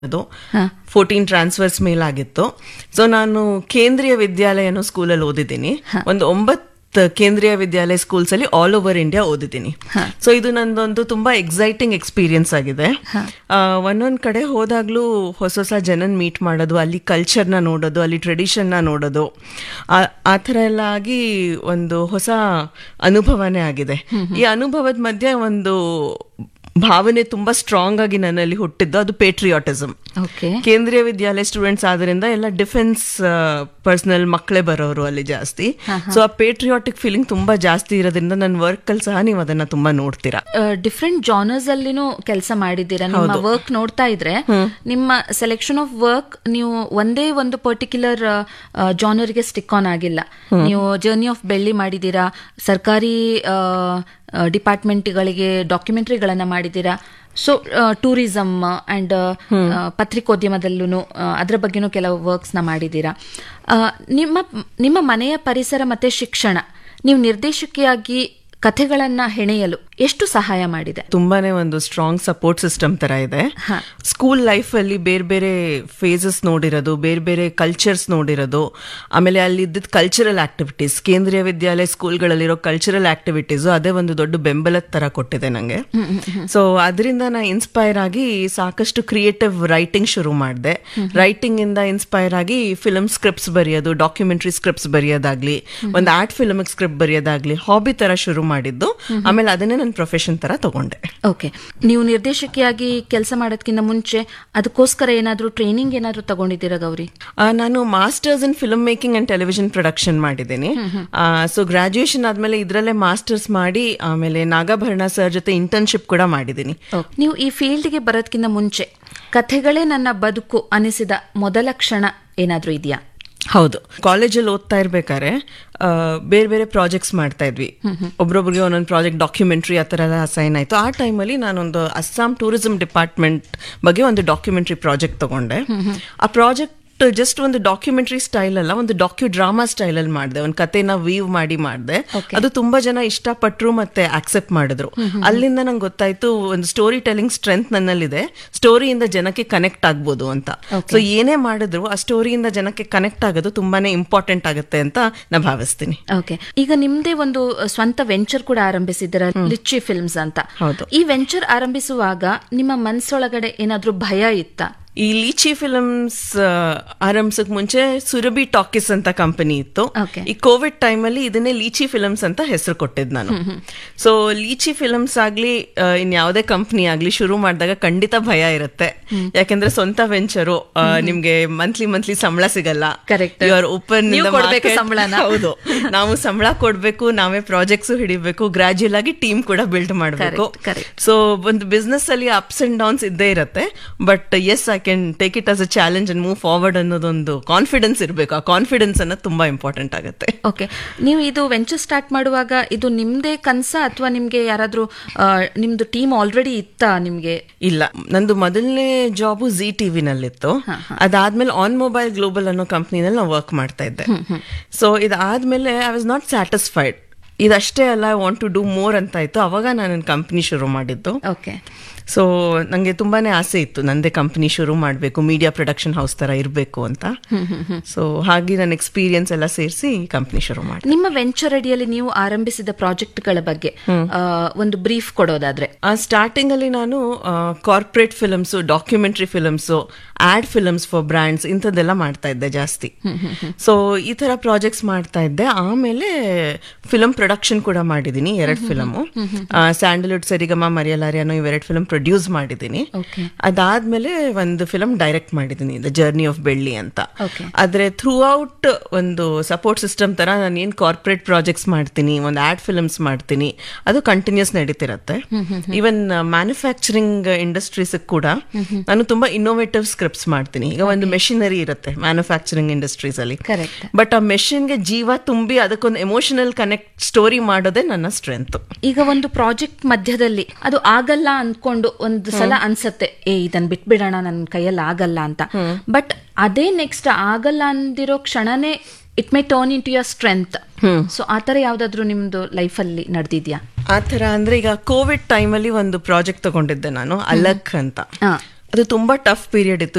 ಅದು fourteen transfers ಮೇಲಾಗಿತ್ತು so ನಾನು ಕೇಂದ್ರೀಯ ವಿದ್ಯಾಲಯ ಅನ್ನೋ ಸ್ಕೂಲಲ್ಲಿ ಓದಿದ್ದೀನಿ ಒಂದು ಒಂಬತ್ತು ಕೇಂದ್ರೀಯ ವಿದ್ಯಾಲಯ ಸ್ಕೂಲ್ಸ್ ಅಲ್ಲಿ ಆಲ್ ಓವರ್ ಇಂಡಿಯಾ ಓದಿದ್ದೀನಿ ಸೊ ಇದು ನಂದೊಂದು ತುಂಬಾ ಎಕ್ಸೈಟಿಂಗ್ ಎಕ್ಸ್ಪೀರಿಯನ್ಸ್ ಆಗಿದೆ ಆ, ಒಂದೊಂದ್ ಕಡೆ ಹೋದಾಗ್ಲೂ ಹೊಸ ಹೊಸ ಜನನ್ ಮೀಟ್ ಮಾಡೋದು ಅಲ್ಲಿ ಕಲ್ಚರ್ನ ನೋಡೋದು ಅಲ್ಲಿ ಟ್ರೆಡಿಷನ್ನ ನೋಡೋದು ಆ- ಆ ಥರ ಎಲ್ಲ ಆಗಿ ಒಂದು ಹೊಸ ಅನುಭವನೇ ಆಗಿದೆ ಈ ಅನುಭವದ ಮಧ್ಯೆ ಒಂದು ಭಾವನೆ ತುಂಬಾ ಸ್ಟ್ರಾಂಗ್ ಆಗಿ ನನ್ನಲ್ಲಿ ಹುಟ್ಟಿದ್ದು ಅದು ಪೇಟ್ರಿಯಾಟಿಸಮ್ ಓಕೆ ಕೇಂದ್ರೀಯ ವಿದ್ಯಾಲಯ ಸ್ಟೂಡೆಂಟ್ಸ್ ಆದ್ರಿಂದ ಎಲ್ಲ ಡಿಫೆನ್ಸ್ ಪರ್ಸನಲ್ ಮಕ್ಕಳೇ ಬರೋರು ಅಲ್ಲಿ ಜಾಸ್ತಿ ಸೊ ಆ ಪೇಟ್ರಿಯಾಟಿಕ್ ಫೀಲಿಂಗ್ ತುಂಬಾ ಜಾಸ್ತಿ ಇರೋದ್ರಿಂದ ನನ್ನ ವರ್ಕ್ ಅಲ್ಲಿ ಸಹ ನೀವು ಅದನ್ನ ತುಂಬಾ ನೋಡ್ತೀರಾ ಡಿಫ್ರೆಂಟ್ ಜಾನರ್ಸ್ ಅಲ್ಲಿನೂ ಕೆಲಸ ಮಾಡಿದ್ದೀರಾ ನಿಮ್ಮ ವರ್ಕ್ ನೋಡ್ತಾ ಇದ್ರೆ ನಿಮ್ಮ ಸೆಲೆಕ್ಷನ್ ಆಫ್ ವರ್ಕ್ ನೀವು ಒಂದೇ ಒಂದು ಪರ್ಟಿಕ್ಯುಲರ್ ಜಾನರ್ಗೆ ಸ್ಟಿಕ್ ಆನ್ ಆಗಿಲ್ಲ ನೀವು ಜರ್ನಿ ಆಫ್ ಬೆಳ್ಳಿ ಮಾಡಿದ್ದೀರಾ ಸರ್ಕಾರಿ ಡಿಪಾರ್ಟ್ಮೆಂಟ್ಗಳಿಗೆ ಡಾಕ್ಯುಮೆಂಟ್ರಿಗಳನ್ನ ಮಾಡಿದ್ದೀರಾ ಸೊ ಟೂರಿಸಮ್ ಅಂಡ್ ಪತ್ರಿಕೋದ್ಯಮದಲ್ಲೂ ಅದರ ಬಗ್ಗೆನೂ ಕೆಲವು ವರ್ಕ್ಸ್ನ ಮಾಡಿದ್ದೀರಾ ಆ, ನಿಮ್ಮ ನಿಮ್ಮ ಮನೆಯ ಪರಿಸರ ಮತ್ತೆ ಶಿಕ್ಷಣ ನೀವು ನಿರ್ದೇಶಕಿಯಾಗಿ ಕಥೆಗಳನ್ನ ಹೆಣೆಯಲು ಎಷ್ಟು ಸಹಾಯ ಮಾಡಿದೆ ತುಂಬಾನೇ ಒಂದು ಸ್ಟ್ರಾಂಗ್ ಸಪೋರ್ಟ್ ಸಿಸ್ಟಮ್ ತರ ಇದೆ ಸ್ಕೂಲ್ ಲೈಫ್ ಅಲ್ಲಿ ಬೇರೆ ಬೇರೆ ಫೇಸಸ್ ನೋಡಿರೋದು ಬೇರೆ ಬೇರೆ ಕಲ್ಚರ್ಸ್ ನೋಡಿರೋದು ಆಮೇಲೆ ಅಲ್ಲಿ ಇದ್ದಿದ್ದ ಕಲ್ಚರಲ್ ಆಕ್ಟಿವಿಟೀಸ್ ಕೇಂದ್ರೀಯ ವಿದ್ಯಾಲಯ ಸ್ಕೂಲ್ಗಳಲ್ಲಿರೋ ಕಲ್ಚರಲ್ ಆಕ್ಟಿವಿಟೀಸ್ ಅದೇ ಒಂದು ದೊಡ್ಡ ಬೆಂಬಲದ ತರ ಕೊಟ್ಟಿದೆ ನಂಗೆ ಸೊ ಅದರಿಂದ ನಾ ಇನ್ಸ್ಪೈರ್ ಆಗಿ ಸಾಕಷ್ಟು ಕ್ರಿಯೇಟಿವ್ ರೈಟಿಂಗ್ ಶುರು ಮಾಡಿದೆ ರೈಟಿಂಗ್ ಇಂದ ಇನ್ಸ್ಪೈರ್ ಆಗಿ ಫಿಲ್ಮ್ ಸ್ಕ್ರಿಪ್ಟ್ಸ್ ಬರೆಯೋದು ಡಾಕ್ಯುಮೆಂಟ್ರಿ ಸ್ಕ್ರಿಪ್ಟ್ಸ್ ಬರೆಯೋದಾಗ್ಲಿ ಒಂದು ಆರ್ಟ್ ಫಿಲ್ಮ್ ಸ್ಕ್ರಿಪ್ಟ್ ಬರೆಯೋದಾಗ್ಲಿ ಹಾಬಿ ತರ ಶುರು ಮಾಡಿದ್ದು ಆಮೇಲೆ ಅದನ್ನೇ ನನ್ನ ಪ್ರೊಫೆಷನ್ ತರ ತಗೊಂಡೆ ಓಕೆ ನೀವು ನಿರ್ದೇಶಕಿಯಾಗಿ ಕೆಲಸ ಮಾಡೋದಕ್ಕಿಂತ ಮುಂಚೆ ಅದಕ್ಕೋಸ್ಕರ ಏನಾದರೂ ಟ್ರೈನಿಂಗ್ ಏನಾದರೂ ತಗೊಂಡಿದ್ದೀರಾ ಗೌರಿ ಆ, ನಾನು masters in film making and television production ಮಾಡಿದ್ದೀನಿ ಸೊ ಗ್ರಾಜುಯೇಷನ್ ಆದ್ಮೇಲೆ ಇದರಲ್ಲೇ ಮಾಸ್ಟರ್ಸ್ ಮಾಡಿ ಆಮೇಲೆ ನಾಗಾಭರಣ ಸರ್ ಜೊತೆ ಇಂಟರ್ನ್ಶಿಪ್ ಕೂಡ ಮಾಡಿದ್ದೀನಿ ನೀವು ಈ ಫೀಲ್ಡ್ಗೆ ಬರೋದಕ್ಕಿಂತ ಮುಂಚೆ ಕಥೆಗಳೇ ನನ್ನ ಬದುಕು ಅನಿಸಿದ ಮೊದಲ ಕ್ಷಣ ಏನಾದರೂ ಇದೆಯಾ ಹೌದು ಕಾಲೇಜಲ್ಲಿ ಓದ್ತಾ ಇರ್ಬೇಕಾದ್ರೆ ಆ, ಬೇರೆ ಬೇರೆ ಪ್ರಾಜೆಕ್ಟ್ಸ್ ಮಾಡ್ತಾ ಇದ್ವಿ ಒಬ್ರೊಬ್ರಿಗೆ ಒಂದೊಂದು ಪ್ರಾಜೆಕ್ಟ್ ಡಾಕ್ಯುಮೆಂಟ್ರಿ ಆ ಥರ ಎಲ್ಲ ಅಸೈನ್ ಆಯಿತು ಆ ಟೈಮಲ್ಲಿ ನಾನೊಂದು ಅಸ್ಸಾಂ ಟೂರಿಸಂ ಡಿಪಾರ್ಟ್ಮೆಂಟ್ ಬಗ್ಗೆ ಒಂದು ಡಾಕ್ಯುಮೆಂಟ್ರಿ ಪ್ರಾಜೆಕ್ಟ್ ತಗೊಂಡೆ ಆ ಪ್ರಾಜೆಕ್ಟ್ ಜಸ್ಟ್ ಒಂದು ಡಾಕ್ಯುಮೆಂಟ್ರಿ ಸ್ಟೈಲ್ ಅಲ್ಲ ಒಂದು ಡಾಕ್ಯು ಡ್ರಾಮಾ ಸ್ಟೈಲ್ ಅಲ್ಲಿ ಮಾಡಿದೆ ಒಂದು ಕತೆನ ವೀವ್ ಮಾಡಿ ಮಾಡಿದೆ ಅದು ತುಂಬಾ ಜನ ಇಷ್ಟಪಟ್ರು ಮತ್ತೆ ಆಕ್ಸೆಪ್ಟ್ ಮಾಡಿದ್ರು ಅಲ್ಲಿಂದ ನಂಗೆ ಗೊತ್ತಾಯ್ತು ಒಂದು ಸ್ಟೋರಿ ಟೆಲಿಂಗ್ ಸ್ಟ್ರೆಂತ್ ನನ್ನಲ್ಲಿದೆ ಸ್ಟೋರಿಯಿಂದ ಜನಕ್ಕೆ ಕನೆಕ್ಟ್ ಆಗ್ಬೋದು ಅಂತ ಸೊ ಏನೇ ಮಾಡಿದ್ರು ಆ ಸ್ಟೋರಿಯಿಂದ ಜನಕ್ಕೆ ಕನೆಕ್ಟ್ ಆಗೋದು ತುಂಬಾನೇ ಇಂಪಾರ್ಟೆಂಟ್ ಆಗುತ್ತೆ ಅಂತ ನಾ ಭಾವಿಸ್ತೀನಿ ಓಕೆ ಈಗ ನಿಮ್ದೇ ಒಂದು ಸ್ವಂತ ವೆಂಚರ್ ಕೂಡ ಆರಂಭಿಸಿದ್ದೀರಾ ಲಿಚ್ಚಿ ಫಿಲ್ಮ್ಸ್ ಅಂತ ಹೌದು. ಈ ವೆಂಚರ್ ಆರಂಭಿಸುವಾಗ ನಿಮ್ಮ ಮನಸ್ಸೊಳಗಡೆ ಏನಾದ್ರೂ ಭಯ ಇತ್ತಾ ಈ ಲೀಚಿ ಫಿಲ್ಮ್ಸ್ ಆರಂಭಿಸಕ್ ಮುಂಚೆ ಸುರಭಿ ಟಾಕೀಸ್ ಅಂತ ಕಂಪನಿ ಇತ್ತು Okay. ಈ ಕೋವಿಡ್ ಟೈಮಲ್ಲಿ ಇದನ್ನೇ ಲೀಚಿ ಫಿಲ್ಮ್ಸ್ ಅಂತ ಹೆಸರು ಕೊಟ್ಟಿದ್ ನಾನು ಸೊ ಲೀಚಿ ಫಿಲ್ಮ್ಸ್ ಆಗ್ಲಿ ಆ, ಇನ್ ಯಾವುದೇ ಕಂಪನಿ ಆಗ್ಲಿ ಶುರು ಮಾಡಿದಾಗ ಖಂಡಿತ ಭಯ ಇರುತ್ತೆ ಯಾಕೆಂದ್ರೆ ಸ್ವಂತ ವೆಂಚರು ನಿಮ್ಗೆ ಮಂತ್ಲಿ ಮಂತ್ಲಿ ಸಂಬಳ ಸಿಗಲ್ಲ Correct. ಯು ಆರ್ ಓಪನ್ ನೀವು ಕೊಡ್ಬೇಕು ಸಂಬ್ಳನ. ಹೌದು ನಾವು ಸಂಬಳ ಕೊಡ್ಬೇಕು ನಾವೇ ಪ್ರಾಜೆಕ್ಟ್ಸ್ ಹಿಡಿಬೇಕು ಗ್ರಾಜುಯಲ್ ಆಗಿ ಟೀಮ್ ಕೂಡ ಬಿಲ್ಡ್ ಮಾಡಬೇಕು Correct, correct. ಸೊ ಒಂದು ಬಿಸ್ನೆಸ್ ಅಲ್ಲಿ ಅಪ್ಸ್ ಅಂಡ್ ಡೌನ್ಸ್ ಇದ್ದೇ ಇರುತ್ತೆ but yes I can take it as a challenge and move forward ಅನ್ನೋದೊಂದು ಕಾನ್ಫಿಡೆನ್ಸ್ ಇರಬೇಕು ಆ ಕಾನ್ಫಿಡೆನ್ಸ್ ಅನ್ನೋದು ತುಂಬಾ ಇಂಪಾರ್ಟೆಂಟ್ ಆಗುತ್ತೆ ಓಕೆ ನೀವು ಇದು ವೆಂಚರ್ ಸ್ಟಾರ್ಟ್ ಮಾಡುವಾಗ ಇದು ನಿಮ್ದೇ ಕನ್ಸ ಅಥವಾ ನಿಮ್ಗೆ ಯಾರಾದ್ರೂ ಆ, ನಿಮ್ದು ಟೀಮ್ ಆಲ್ರೆಡಿ ಇತ್ತಾ ನಿಮ್ಗೆ ಇಲ್ಲ ನಂದು ಮೊದಲನೇ ಜಾಬು ಜಿ ಟಿವಿ ನಲ್ಲಿತ್ತು ಅದಾದ್ಮೇಲೆ ಆನ್ ಮೊಬೈಲ್ ಗ್ಲೋಬಲ್ ಅನ್ನೋ ಕಂಪ್ನಿನಲ್ಲಿ ನಾವು ವರ್ಕ್ ಮಾಡ್ತಾ ಇದ್ದೆ ಸೊ ಇದಾದ್ಮೇಲೆ ಐ ವಾಸ್ ನಾಟ್ ಸ್ಯಾಟಿಸ್ಫೈಡ್ ಇದಷ್ಟೇ ಅಲ್ಲ I want to do more ಅಂತ ಇತ್ತು ಅವಾಗ ನಾನು ಕಂಪ್ನಿ ಶುರು ಮಾಡಿದ್ದು ಓಕೆ ಸೊ ನಂಗೆ ತುಂಬಾನೇ ಆಸೆ ಇತ್ತು ನಂದೇ ಕಂಪನಿ ಶುರು ಮಾಡಬೇಕು ಮೀಡಿಯಾ ಪ್ರೊಡಕ್ಷನ್ ಹೌಸ್ ತರ ಇರಬೇಕು ಅಂತ ಸೊ ಹಾಗೆ ನನ್ನ ಎಕ್ಸ್ಪೀರಿಯನ್ಸ್ ಎಲ್ಲ ಸೇರಿಸಿ ಕಂಪನಿ ಶುರು ಮಾಡಿ ನಿಮ್ಮ ವೆಂಚರ್ ಅಡಿಯಲ್ಲಿ ನೀವು ಆರಂಭಿಸಿದ ಪ್ರಾಜೆಕ್ಟ್ಗಳ ಬಗ್ಗೆ ಆ, ಒಂದು ಬ್ರೀಫ್ ಕೊಡೋದಾದ್ರೆ ಆ ಸ್ಟಾರ್ಟಿಂಗ್ ಅಲ್ಲಿ ನಾನು corporate films documentary films ad films for brands ಇಂಥದ್ದೆಲ್ಲ ಮಾಡ್ತಾ ಇದ್ದೆ ಜಾಸ್ತಿ ಸೊ ಈ ತರ ಪ್ರಾಜೆಕ್ಟ್ಸ್ ಮಾಡ್ತಾ ಇದ್ದೆ ಆಮೇಲೆ ಫಿಲಮ್ ಪ್ರೊಡಕ್ಷನ್ ಕೂಡ ಮಾಡಿದ್ದೀನಿ ಎರಡು ಫಿಲಮ್ ಸ್ಯಾಂಡಲ್ವುಡ್ ಸರಿಗಮ ಮರಿಯಲಾರಿ ಅನ್ನೋ ಇವೆರಡು ಫಿಲಮ್ ಪ್ರೊಡ್ಯೂಸ್ ಮಾಡಿದ್ದೀನಿ Okay. ಅದಾದ್ಮೇಲೆ ಒಂದು ಫಿಲಮ್ ಡೈರೆಕ್ಟ್ ಮಾಡಿದ್ದೀನಿ ದ ಜರ್ನಿ ಆಫ್ ಬೆಳ್ಳಿ ಅಂತ Okay. ಆದ್ರೆ ಥ್ರೂ ಔಟ್ ಒಂದು ಸಪೋರ್ಟ್ ಸಿಸ್ಟಮ್ ತರ ನಾನು ಏನ್ ಕಾರ್ಪೊರೇಟ್ ಪ್ರಾಜೆಕ್ಟ್ಸ್ ಮಾಡ್ತೀನಿ ಒಂದು ಆಡ್ ಫಿಲ್ಮ್ಸ್ ಮಾಡ್ತೀನಿ ಅದು ಕಂಟಿನ್ಯೂಸ್ ನಡೀತಿರತ್ತೆ ಈವನ್ ಮ್ಯಾನುಫ್ಯಾಕ್ಚರಿಂಗ್ ಇಂಡಸ್ಟ್ರೀಸ್ ಕೂಡ ನಾನು ತುಂಬಾ ಇನ್ನೋವೇಟಿವ್ ಸ್ಕ್ರಿಪ್ಟ್ಸ್ ಮಾಡ್ತೀನಿ ಈಗ ಒಂದು ಮೆಷಿನರಿ ಇರುತ್ತೆ ಮ್ಯಾನುಫ್ಯಾಕ್ಚರಿಂಗ್ ಇಂಡಸ್ಟ್ರೀಸ್ ಅಲ್ಲಿ Correct. ಬಟ್ ಆ ಮೆಷಿನ್ಗೆ ಜೀವ ತುಂಬಿ ಅದಕ್ಕೊಂದು ಎಮೋಷನಲ್ ಕನೆಕ್ಟ್ ಸ್ಟೋರಿ ಮಾಡೋದೇ ನನ್ನ ಸ್ಟ್ರೆಂತ್ ಈಗ ಒಂದು ಪ್ರಾಜೆಕ್ಟ್ ಮಧ್ಯದಲ್ಲಿ ಅದು ಆಗಲ್ಲ ಅನ್ಕೊಂಡು ಒಂದು ಸಲ ಅನ್ಸತ್ತೆ ಏ ಇದನ್ ಬಿಟ್ಬಿಡೋಣ ನನ್ನ ಕೈಯಲ್ಲಿ ಆಗಲ್ಲ ಅಂತ ಬಟ್ ಅದೇ ನೆಕ್ಸ್ಟ್ ಆಗಲ್ಲ ಅಂದಿರೋ ಕ್ಷಣನೇ it may turn into your strength so ಆತರ ಯಾವ್ದಾದ್ರು ನಿಮ್ದು ಲೈಫಲ್ಲಿ ನಡೆದಿದ್ಯಾ ಆ ಥರ ಅಂದ್ರೆ ಈಗ ಕೋವಿಡ್ ಟೈಮಲ್ಲಿ ಒಂದು ಪ್ರಾಜೆಕ್ಟ್ ತಗೊಂಡಿದ್ದೆ ನಾನು ಅಲಕ್ ಅಂತ ಹಾ ಅದು ತುಂಬಾ ಟಫ್ ಪೀರಿಯಡ್ ಇತ್ತು